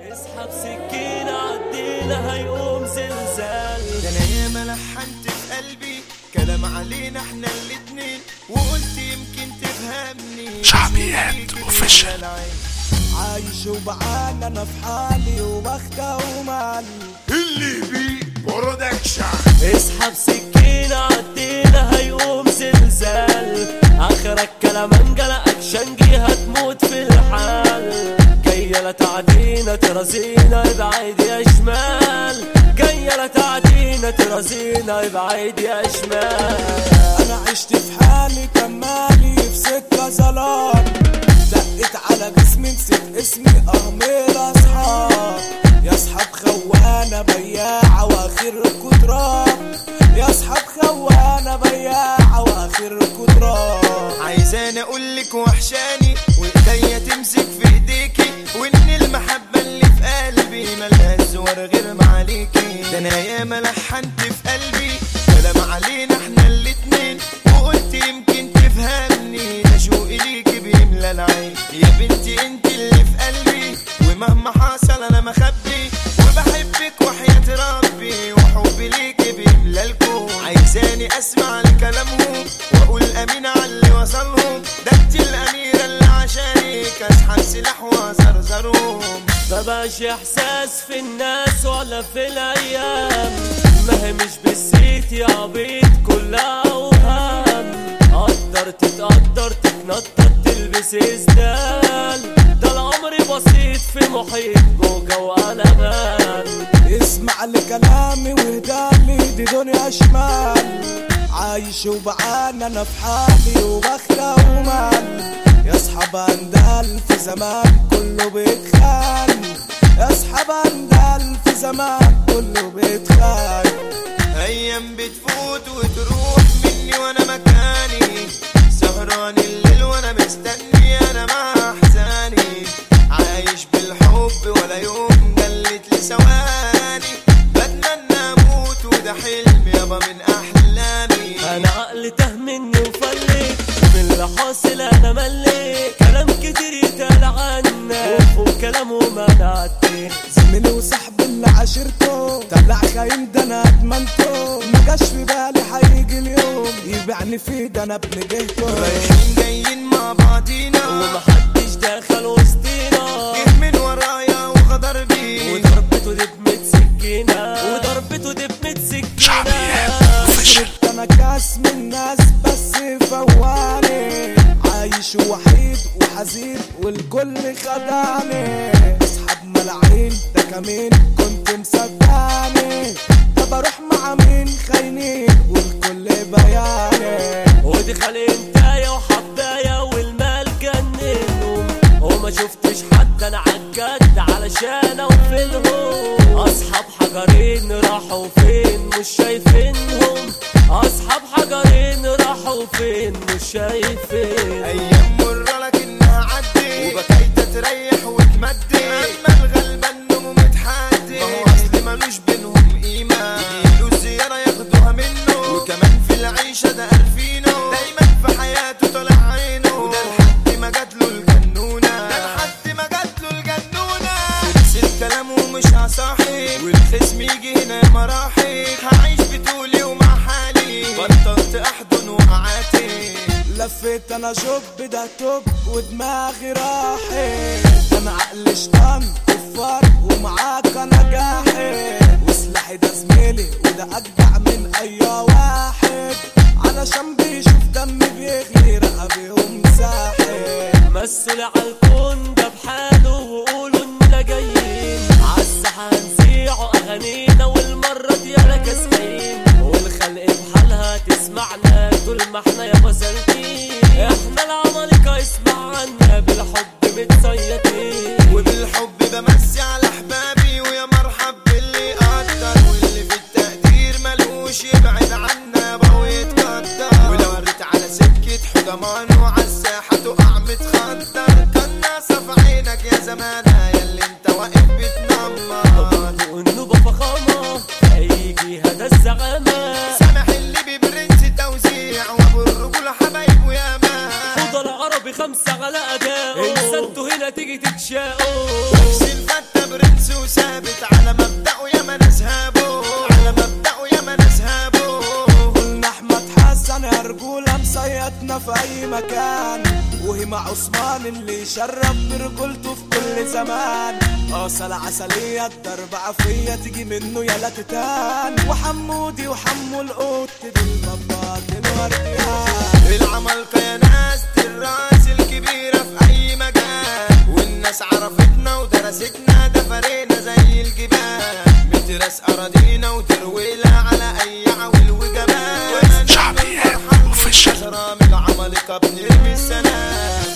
اسحب سكينة عدينا هيقوم زلزال ده انا ياما لحنت في قلبي كلام علينا احنا الاتنين وقلت يمكن تفهمني شعبيات ويجي official. بينا العين. عايش وبعانى انا في حالي وبخدع ومالي اللي بي برودكشن اسحب سكينة عدينا هيقوم زلزال اخرك كلام انجلة اكشنجي هتموت في الحال جاية لا تعدينا ترازينا ابعد يا شمال جاية لا تعدينا ترازينا ابعد يا شمال انا عشت في حالي كمالي في سكة ظلام دقت على جسمي نسيت اسمي ارمي اصحاب يا اصحاب خوانة بياعة واخركوا تراب يا اصحاب خوانة بياعة واخركوا تراب عايزاني اقولك وحشاني وايديا تمسك في ايديكي وان المحبة اللي في قلبي ملهاش زوار غير معاليكي ده انا ياما لحنت في قلبي كلام علينا احنا الاتنين وقلت يمكن تفهمني ده شوقي ليكي بيملى العين يا بنتي انت اللي في قلبي ومهما حصل انا مخبي وبحبك وحياة ربي وحبي ليكي بيملى الكون عايزاني اسمع لكلامهم واقول امين على اللي وصلهم ده انت الاميرة اللي عشانك اسحب سلاح وازرزرهم مبقاش احساس في الناس ولا في الايام ما هي مش بالزيت يا عبيط كلها اوهام قدر تتقدر تتنطط تلبس اسدال ده العمر بسيط في محيط موجة وقلبان اسمع لكلامي واهدالي دي دنيا شمال عايش وبعانى انا في حالي وبخلى ومال يا اصحاب اندال في زمان كله بيتخان يا اصحاب اندال في زمان كله بيتخان ايام بتفوت وتروح مني وانا مكاني سهران الليل وانا مستني انا مع احزاني عايش بالحب ولا يوم قلت لي ثواني بتمنى اموت وده حلم يابا من احلامي انا عقلي تاه مني وفلت من اللي حاصل انا مليت كلام كتير يتقال عنا وفوق كلامه ما نعدي زميلي وصاحبي اللي عشرته طلع خاين ده انا ادمنته ما جاش في بالي هيجي اليوم يبيعني فيه ده انا ابن جهته رايحين جايين مع بعضينا ومحدش دخل وسطينا جه من ورايا وغدر بيه وضربته دبمة سكينة وضربته دبمة شعبيات سكينة official انا كاس من الناس بس فواني عايش وحيد وحزين والكل خدعني اصحاب ملاعين ده كمين كنت مصدقني طب اروح مع مين خاينين والكل بياني ودي خلي انتايا وحبايا والمال جننهم وما شفتش حد انا عالجد علشان اوفلهم اصحاب حجرين راحوا فين مش شايفينهم اصحاب حجرين راحوا فين مش شايفين ايام مرة لكنها عدي وبكيت تريح وتمدي اما الغلبان نومه متحدي ما هو اصل ملوش بينهم قيمة يجيله الزيارة ياخدوها منه وكمان في العيشة ده عارفينه دايما في حياته طالع عينه وده لحد ما جاتله الجنونة ده لحد ما جاتله الجنونة خلص كلامه مش هصاحب والخصم يجي هنا مراحل هعيش بطولي ومع حالي بطلت احضن وقعاتي لفيت انا شوب ده توب ودماغي راحت انا عقل شطان كفار ومعاك انا جاحد وسلاحي ده زميلي وده اجدع من اي واحد علشان بيشوف دمي بيغلي رقبي ومساحب مثل عالكون ده بحاله وقولوا اننا جايين عالساحة هنذيعوا اغانينا والمرة دي انا كاسحين والخلق بحالها تسمعنا طول ما احنا يا بسالكين احنا العمالقة اسمع عنا بالحب متصيدين وبالحب بمسي على جيران وهما عثمان اللي شرف برجولته في كل زمان اصل عسلية الضرب عفية تيجي منه يا لكتان وحمودي وحمو القط دول بابات الورديان العمالقة يا ناس دي الراس الكبيرة في أي مكان والناس عرفتنا ودرستنا دفرينا زي الجبال بترس أراضينا وترويلة على أي عويل وجمال شعبيات official. من العمالقة بنرمي السلام